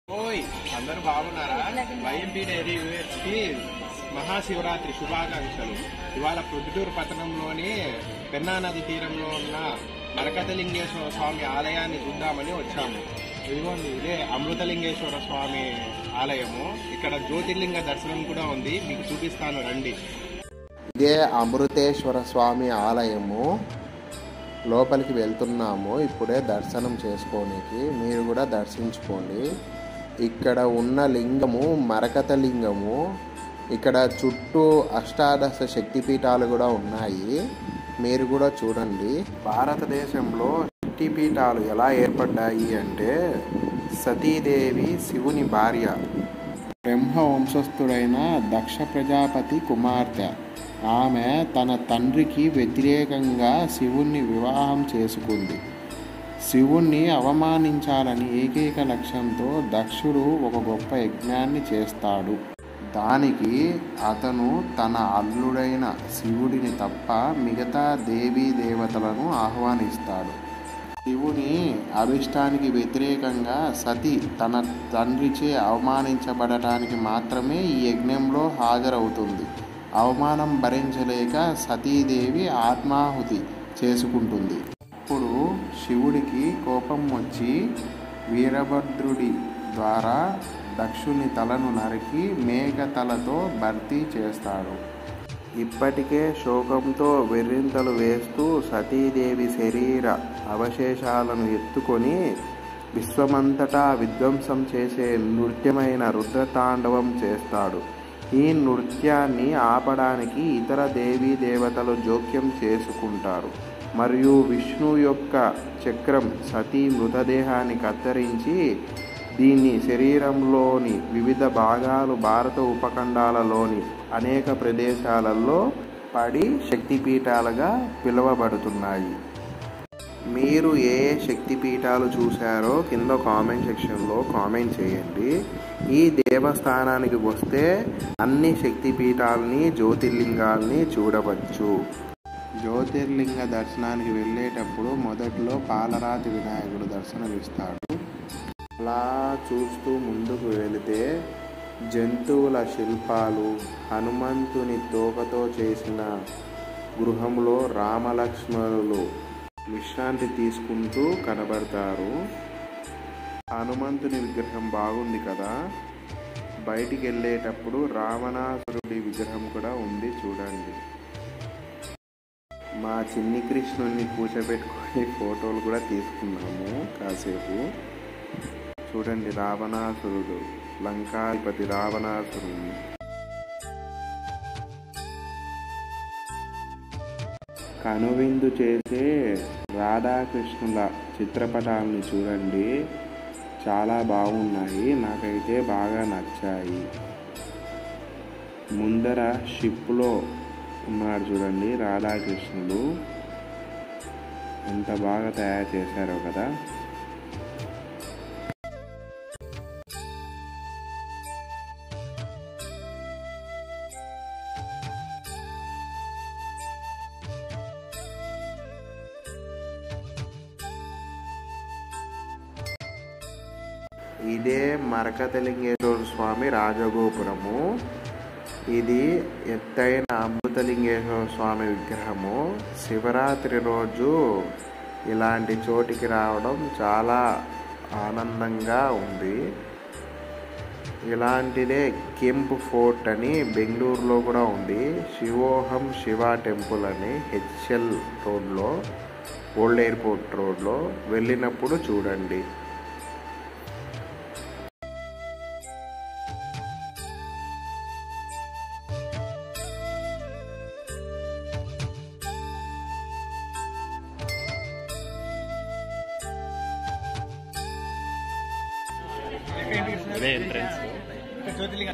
ఓయ్ అందరూ బాగున్నారా వైఎంపీ డైరీ యూనివర్సిటీ మహాశివరాత్రి శుభాకాంక్షలు ఇవాళ ప్రొద్దుటూరు పట్టణంలోని పెన్నా నది తీరంలో ఉన్న మరకతలింగేశ్వర స్వామి ఆలయాన్ని చూద్దామని వచ్చాము ఇదిగోండి ఇదే అమృతలింగేశ్వర స్వామి ఆలయము ఇక్కడ జ్యోతిర్లింగ దర్శనం కూడా ఉంది మీకు చూపిస్తాను రండి ఇదే అమృతేశ్వర స్వామి ఆలయము లోపలికి వెళ్తున్నాము ఇప్పుడే దర్శనం చేసుకోనికి మీరు కూడా దర్శించుకోండి ఇక్కడ ఉన్న లింగము మరకత లింగము ఇక్కడ చుట్టూ అష్టాదశ శక్తిపీఠాలు కూడా ఉన్నాయి మీరు కూడా చూడండి భారతదేశంలో శక్తిపీఠాలు ఎలా ఏర్పడ్డాయి అంటే సతీదేవి శివుని భార్య బ్రహ్మ వంశస్థుడైన దక్ష ప్రజాపతి కుమార్తె ఆమె తన తండ్రికి వ్యతిరేకంగా శివుణ్ణి వివాహం చేసుకుంది శివుణ్ణి అవమానించాలని ఏకైక లక్ష్యంతో దక్షుడు ఒక గొప్ప యజ్ఞాన్ని చేస్తాడు దానికి అతను తన అల్లుడైన శివుడిని తప్ప మిగతా దేవీ దేవతలను ఆహ్వానిస్తాడు శివుని అభిష్టానికి వ్యతిరేకంగా సతి తన తండ్రిచే అవమానించబడటానికి మాత్రమే ఈ యజ్ఞంలో హాజరవుతుంది అవమానం భరించలేక సతీదేవి ఆత్మాహుతి చేసుకుంటుంది అప్పుడు శివుడికి కోపం వచ్చి వీరభద్రుడి ద్వారా దక్షుని తలను నరికి మేక తలతో భర్తీ చేస్తాడు ఇప్పటికే శోకంతో వెర్రింతలు వేస్తూ సతీదేవి శరీర అవశేషాలను ఎత్తుకొని విశ్వమంతటా విధ్వంసం చేసే నృత్యమైన రుద్రతాండవం చేస్తాడు ఈ నృత్యాన్ని ఆపడానికి ఇతర దేవీ దేవతలు జోక్యం చేసుకుంటారు మరియు విష్ణు యొక్క చక్రం సతీ మృతదేహాన్ని కత్తిరించి దీన్ని శరీరంలోని వివిధ భాగాలు భారత ఉపఖండాలలోని అనేక ప్రదేశాలలో పడి శక్తిపీఠాలుగా పిలువబడుతున్నాయి మీరు ఏ ఏ శక్తిపీఠాలు చూశారో కింద కామెంట్ సెక్షన్లో కామెంట్ చేయండి ఈ దేవస్థానానికి వస్తే అన్ని శక్తిపీఠాలని జ్యోతిర్లింగాల్ని చూడవచ్చు జ్యోతిర్లింగ దర్శనానికి వెళ్ళేటప్పుడు మొదట్లో పాలరాతి వినాయకుడు దర్శనమిస్తాడు అలా చూస్తూ ముందుకు వెళితే జంతువుల శిల్పాలు హనుమంతుని తోకతో చేసిన గృహంలో రామలక్ష్మణులు విశ్రాంతి తీసుకుంటూ కనబడతారు హనుమంతుని విగ్రహం బాగుంది కదా బయటికి వెళ్ళేటప్పుడు రావణాసురుడి విగ్రహం కూడా ఉంది చూడండి మా చిన్ని కృష్ణుని కూర్చోబెట్టుకొని ఫోటోలు కూడా తీసుకున్నాము కాసేపు చూడండి రావణాసురుడు లంకాధిపతి రావణాసురుడు కనువిందు చేసే రాధాకృష్ణుల చిత్రపటాలని చూడండి చాలా బాగున్నాయి నాకైతే బాగా నచ్చాయి ముందర షిప్లో ఉన్నాడు చూడండి రాధాకృష్ణుడు ఎంత బాగా తయారు చేశారో కదా ఇదే మరకతలింగేశ్వర స్వామి రాజగోపురము ఇది ఎత్తైన అమృతలింగేశ్వర స్వామి విగ్రహము శివరాత్రి రోజు ఇలాంటి చోటికి రావడం చాలా ఆనందంగా ఉంది ఇలాంటిదే కెంప్ ఫోర్ట్ అని బెంగళూరులో కూడా ఉంది శివోహం శివ టెంపుల్ అని హెచ్ఎల్ రోడ్లో ఓల్డ్ ఎయిర్పోర్ట్ రోడ్లో వెళ్ళినప్పుడు చూడండి అదే ఎంట్రన్స్ జ్యోతిర్లింగ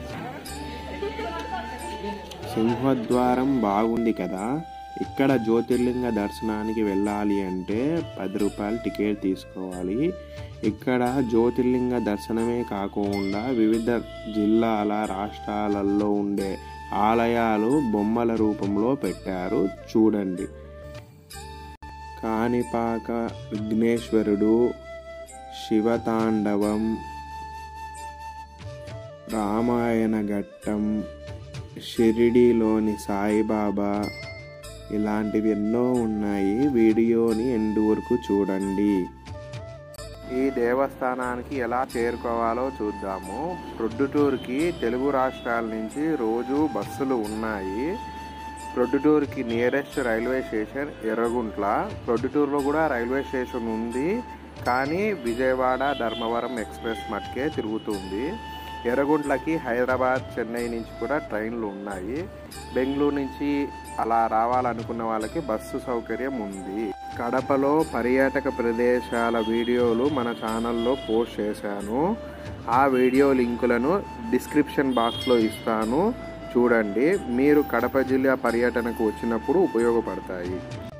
సింహద్వారం బాగుంది కదా ఇక్కడ జ్యోతిర్లింగ దర్శనానికి వెళ్ళాలి అంటే పది రూపాయలు టికెట్ తీసుకోవాలి ఇక్కడ జ్యోతిర్లింగ దర్శనమే కాకుండా వివిధ జిల్లాల రాష్ట్రాలలో ఉండే ఆలయాలు బొమ్మల రూపంలో పెట్టారు చూడండి కాణిపాక విఘ్నేశ్వరుడు శివతాండవం రామాయణ ఘట్టం షిరిడీలోని సాయిబాబా ఇలాంటివి ఎన్నో ఉన్నాయి వీడియోని ఎండు వరకు చూడండి ఈ దేవస్థానానికి ఎలా చేరుకోవాలో చూద్దాము ప్రొద్దుటూరుకి తెలుగు రాష్ట్రాల నుంచి రోజు బస్సులు ఉన్నాయి ప్రొద్దుటూరుకి నియరెస్ట్ రైల్వే స్టేషన్ ఎర్రగుంట్ల ప్రొద్దుటూరులో కూడా రైల్వే స్టేషన్ ఉంది కానీ విజయవాడ ధర్మవరం ఎక్స్ప్రెస్ మట్కే తిరుగుతుంది ఎర్రగుంట్లకి హైదరాబాద్ చెన్నై నుంచి కూడా ట్రైన్లు ఉన్నాయి బెంగళూరు నుంచి అలా రావాలనుకున్న వాళ్ళకి బస్సు సౌకర్యం ఉంది కడపలో పర్యాటక ప్రదేశాల వీడియోలు మన ఛానల్లో పోస్ట్ చేశాను ఆ వీడియో లింకులను డిస్క్రిప్షన్ బాక్స్లో ఇస్తాను చూడండి మీరు కడప జిల్లా పర్యటనకు వచ్చినప్పుడు ఉపయోగపడతాయి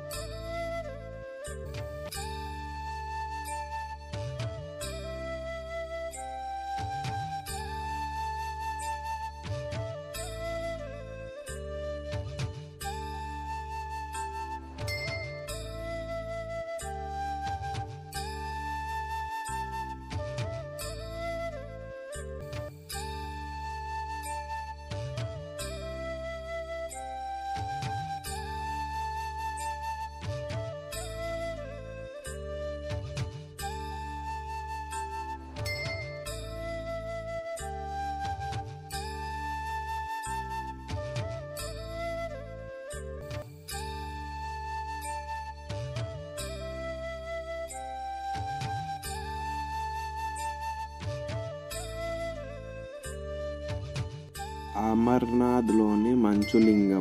అమర్నాథ్లోని మంచులింగం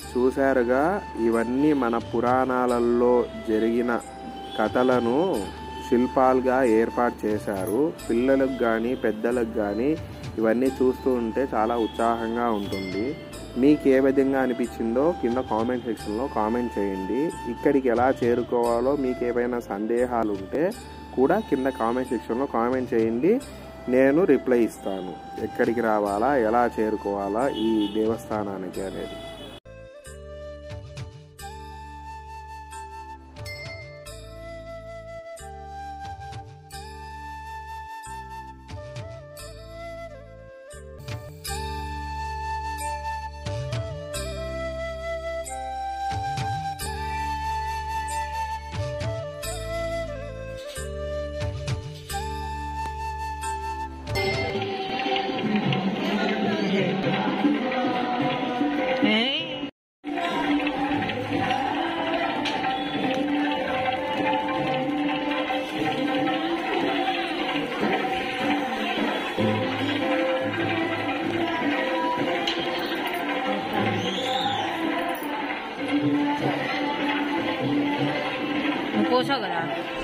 చూశారుగా ఇవన్నీ మన పురాణాలలో జరిగిన కథలను శిల్పాలుగా ఏర్పాటు చేశారు పిల్లలకు కానీ పెద్దలకు కానీ ఇవన్నీ చూస్తూ ఉంటే చాలా ఉత్సాహంగా ఉంటుంది మీకు ఏ విధంగా అనిపించిందో కింద కామెంట్ సెక్షన్లో కామెంట్ చేయండి ఇక్కడికి ఎలా చేరుకోవాలో మీకు ఏవైనా సందేహాలు ఉంటే కూడా కింద కామెంట్ సెక్షన్లో కామెంట్ చేయండి నేను రిప్లై ఇస్తాను ఎక్కడికి రావాలా ఎలా చేరుకోవాలా ఈ దేవస్థానానికి అనేది पोषक रहा